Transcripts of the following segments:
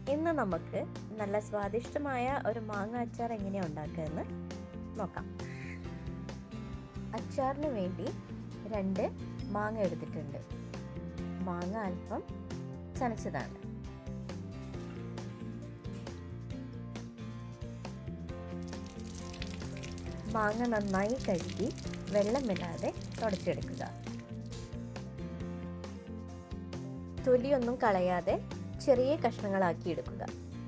ഇന്ന് നമുക്ക് നല്ല സ്വാദിഷ്ടമായ ഒരു മാങ്ങ അച്ചാർ എങ്ങനെയാണ് ഉണ്ടാക്കുകയെന്ന് നോക്കാം അച്ചാറിന് വേണ്ടി രണ്ട് മാങ്ങ എടുത്തിട്ടുണ്ട് മാങ്ങ അല്പം ചനച്ചതാണ് മാങ്ങ നന്നായി കഴുകി വെള്ളമില്ലാതെ തുടച്ചെടുക്കുക തൊലിയൊന്നും കളയാതെ ചെറിയ കഷ്ണങ്ങളാക്കി എടുക്കുക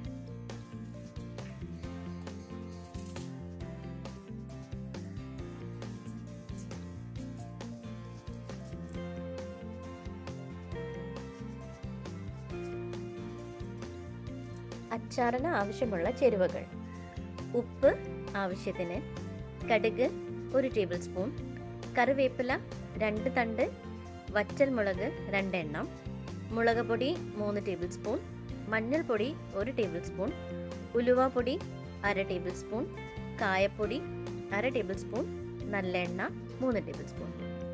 അച്ചാറിന് ആവശ്യമുള്ള ചേരുവകൾ ഉപ്പ് ആവശ്യത്തിന് കടുക് ഒരു ടേബിൾ സ്പൂൺ കറിവേപ്പില രണ്ട് തണ്ട് വറ്റൽ മുളക് രണ്ടെണ്ണം മുളക് പൊടി മൂന്ന് ടേബിൾ സ്പൂൺ മഞ്ഞൾപ്പൊടി ഒരു ടേബിൾ സ്പൂൺ ഉലുവാപ്പൊടി അര ടേബിൾ സ്പൂൺ കായപ്പൊടി അര ടേബിൾ സ്പൂൺ നല്ലെണ്ണ മൂന്ന് ടേബിൾ സ്പൂൺ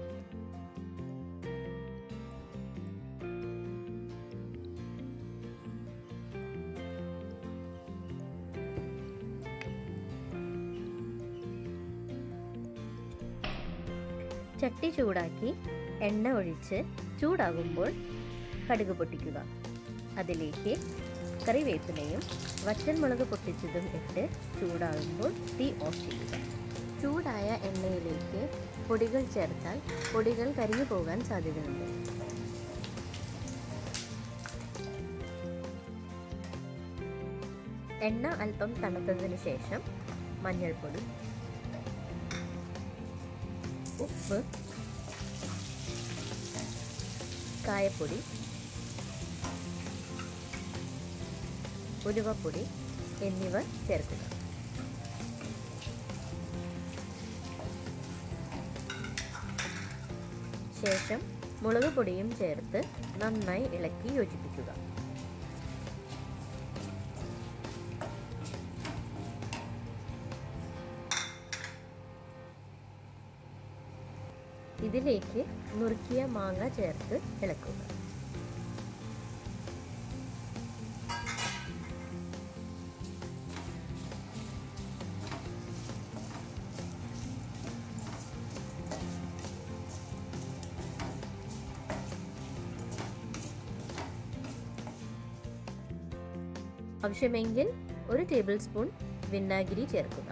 ചട്ടി ചൂടാക്കി എണ്ണ ഒഴിച്ച് ചൂടാകുമ്പോൾ കടുക് പൊട്ടിക്കുക അതിലേക്ക് കറിവേപ്പിലയും വറ്റൻമുളക് പൊട്ടിച്ചതും ഇട്ട് ചൂടാകുമ്പോൾ തീ ഓഫ് ചെയ്യുക ചൂടായ എണ്ണയിലേക്ക് പൊടികൾ ചേർത്താൽ പൊടികൾ കരിഞ്ഞു പോകാൻ സാധ്യതയുണ്ട് എണ്ണ അല്പം തണുത്തതിന് ശേഷം മഞ്ഞൾപ്പൊടി ഉപ്പ് കായപ്പൊടി ഉലുവപ്പൊടി എന്നിവ ചേർക്കുക ശേഷം മുളക് പൊടിയും ചേർത്ത് നന്നായി ഇളക്കി യോജിപ്പിക്കുക ഇതിലേക്ക് നുറുക്കിയ മാങ്ങ ചേർത്ത് ഇളക്കുക ആവശ്യമെങ്കിൽ ഒരു ടേബിൾ സ്പൂൺ വിനാഗിരി ചേർക്കുക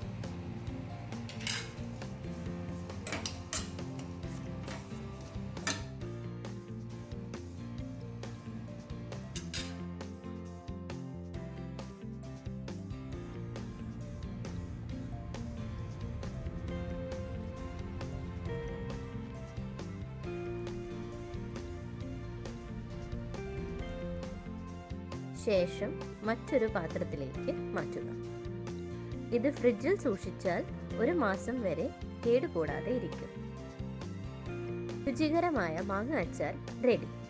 ശേഷം മറ്റൊരു പാത്രത്തിലേക്ക് മാറ്റുക ഇത് ഫ്രിഡ്ജിൽ സൂക്ഷിച്ചാൽ ഒരു മാസം വരെ കേടുകൂടാതെ ഇരിക്കും രുചികരമായ മാങ്ങ അച്ചാർ റെഡി